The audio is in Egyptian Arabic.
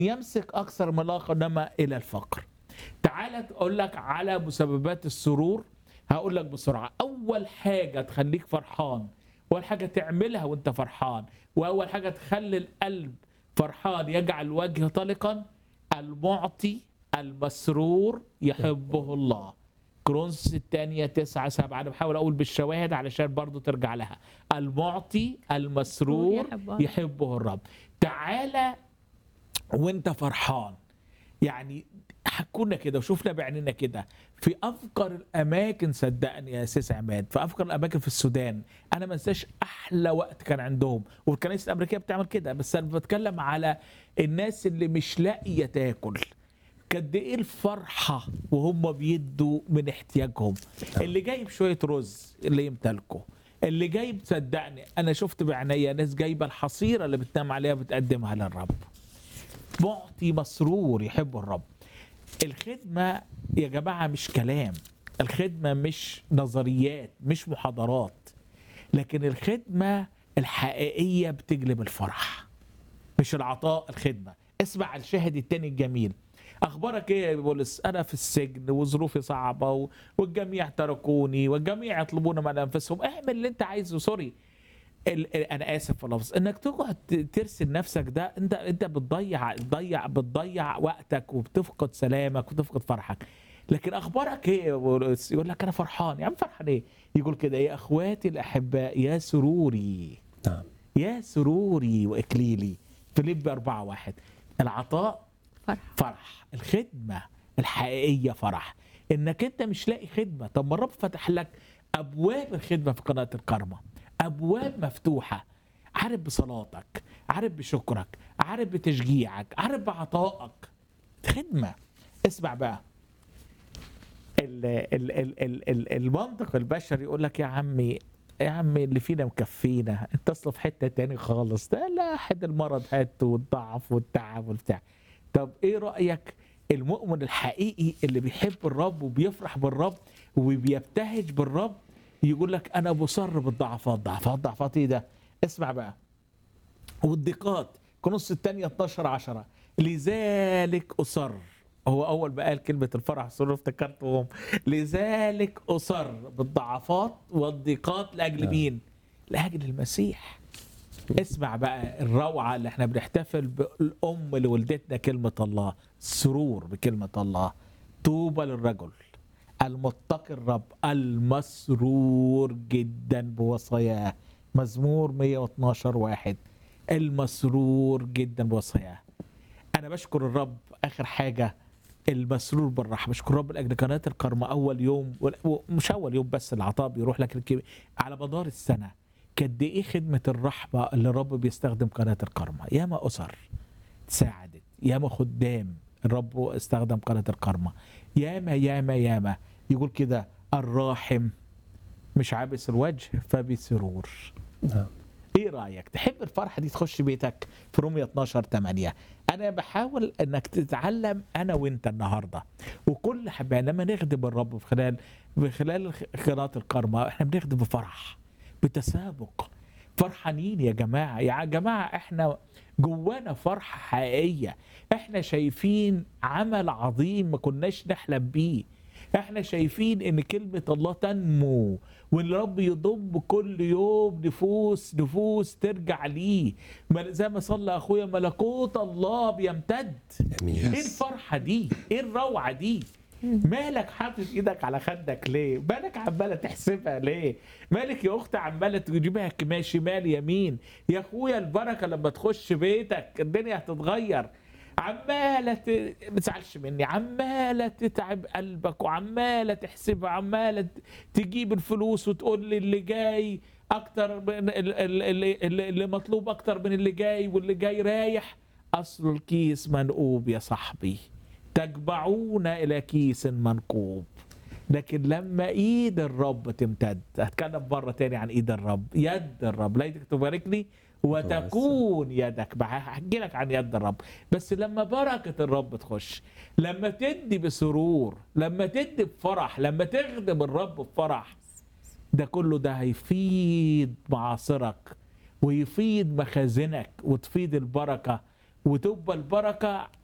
يمسك اكثر من الاخر انما الى الفقر تعال اقول لك على مسببات السرور هقول لك بسرعه اول حاجه تخليك فرحان اول حاجه تعملها وانت فرحان واول حاجه تخلي القلب فرحان يجعل الوجه طلقا المعطي المسرور يحبه الله كرونس الثانية تسعة سبعة أنا بحاول أقول بالشواهد علشان برضو ترجع لها المعطي المسرور يحبه الله. يحبه الرب تعالى وانت فرحان يعني حكونا كده وشوفنا بعيننا كده في افقر الاماكن صدقني يا سيس عماد في افقر الاماكن في السودان انا ما انساش احلى وقت كان عندهم والكنائس الامريكيه بتعمل كده بس انا بتكلم على الناس اللي مش لاقيه تاكل قد ايه الفرحه وهم بيدوا من احتياجهم اللي جايب شويه رز اللي يمتلكه اللي جايب صدقني انا شفت بعينيا ناس جايبه الحصيره اللي بتنام عليها بتقدمها للرب معطي مسرور يحب الرب الخدمة يا جماعة مش كلام الخدمة مش نظريات مش محاضرات لكن الخدمة الحقيقية بتجلب الفرح مش العطاء الخدمة اسمع الشاهد التاني الجميل اخبارك ايه يا بولس انا في السجن وظروفي صعبه و... والجميع تركوني والجميع يطلبون من انفسهم اعمل اللي انت عايزه سوري ال... ال- انا اسف في اللفظ انك تقعد ت- ترسل نفسك ده انت انت بتضيع بتضيع بتضيع وقتك وبتفقد سلامك وبتفقد فرحك لكن اخبارك ايه يا بولس يقول لك انا فرحان يا عم فرحان ايه يقول كده يا اخواتي الاحباء يا سروري نعم يا سروري واكليلي فيليب 4 واحد العطاء فرح فرح الخدمة الحقيقية فرح انك انت مش لاقي خدمة طب ما الرب فتح لك ابواب الخدمة في قناة الكرمة ابواب مفتوحة عارف بصلاتك عارف بشكرك عارف بتشجيعك عارف بعطائك خدمة اسمع بقى ال ال ال ال ال المنطق البشري يقول لك يا عمي يا عمي اللي فينا مكفينا انت اصلا في حته تاني خالص ده لا حد المرض هات والضعف والتعب والبتاع طب ايه رايك المؤمن الحقيقي اللي بيحب الرب وبيفرح بالرب وبيبتهج بالرب يقول لك انا بصر بالضعفات ضعفات ضعفات ايه ده اسمع بقى والضيقات كنص الثانية 12 10 لذلك أصر هو أول ما قال كلمة الفرح سرور افتكرتهم لذلك أصر بالضعفات والضيقات لأجل نعم. مين؟ لأجل المسيح اسمع بقى الروعة اللي احنا بنحتفل بالأم اللي ولدتنا كلمة الله سرور بكلمة الله طوبى للرجل المتقي الرب المسرور جدا بوصاياه مزمور 112 واحد المسرور جدا بوصاياه انا بشكر الرب اخر حاجه المسرور بالرحمه بشكر الرب لاجل قناه الكرمه اول يوم ومش اول يوم بس العطاء بيروح لك الكبير على مدار السنه قد ايه خدمه الرحمه اللي الرب بيستخدم قناه الكرمه ياما اسر ساعدت ياما خدام الرب استخدم قناه الكرمه ياما ياما ياما يقول كده الراحم مش عابس الوجه فبسرور نعم ايه رايك تحب الفرحه دي تخش بيتك في رومية 12 8 انا بحاول انك تتعلم انا وانت النهارده وكل حبايب لما نخدم الرب في خلال في خلال قناه الكرمه احنا بنخدم بفرح بتسابق فرحانين يا جماعه يا جماعه احنا جوانا فرحه حقيقيه احنا شايفين عمل عظيم ما كناش نحلم بيه احنا شايفين ان كلمة الله تنمو وان الرب يضم كل يوم نفوس نفوس ترجع ليه مل- زي ما صلى اخويا ملكوت الله بيمتد امين ايه الفرحة دي ايه الروعة دي مالك حاطط ايدك على خدك ليه مالك عماله تحسبها ليه مالك يا اختي عماله تجيبها كما شمال يمين يا اخويا البركه لما تخش بيتك الدنيا هتتغير عماله ت... ما تزعلش مني عماله تتعب قلبك وعماله تحسبها عماله ت- تجيب الفلوس وتقول لي اللي جاي اكتر من ال- ال- اللي, اللي اللي مطلوب اكتر من اللي جاي واللي جاي رايح اصل الكيس منقوب يا صاحبي تجمعون الى كيس منقوب لكن لما ايد الرب تمتد هتكلم مره تاني عن ايد الرب يد الرب لا يدك تباركني وتكون يدك معاه هحكي لك عن يد الرب بس لما بركه الرب تخش لما تدي بسرور لما تدي بفرح لما تخدم الرب بفرح ده كله ده هيفيد معاصرك ويفيد مخازنك وتفيد البركه وتبقى البركه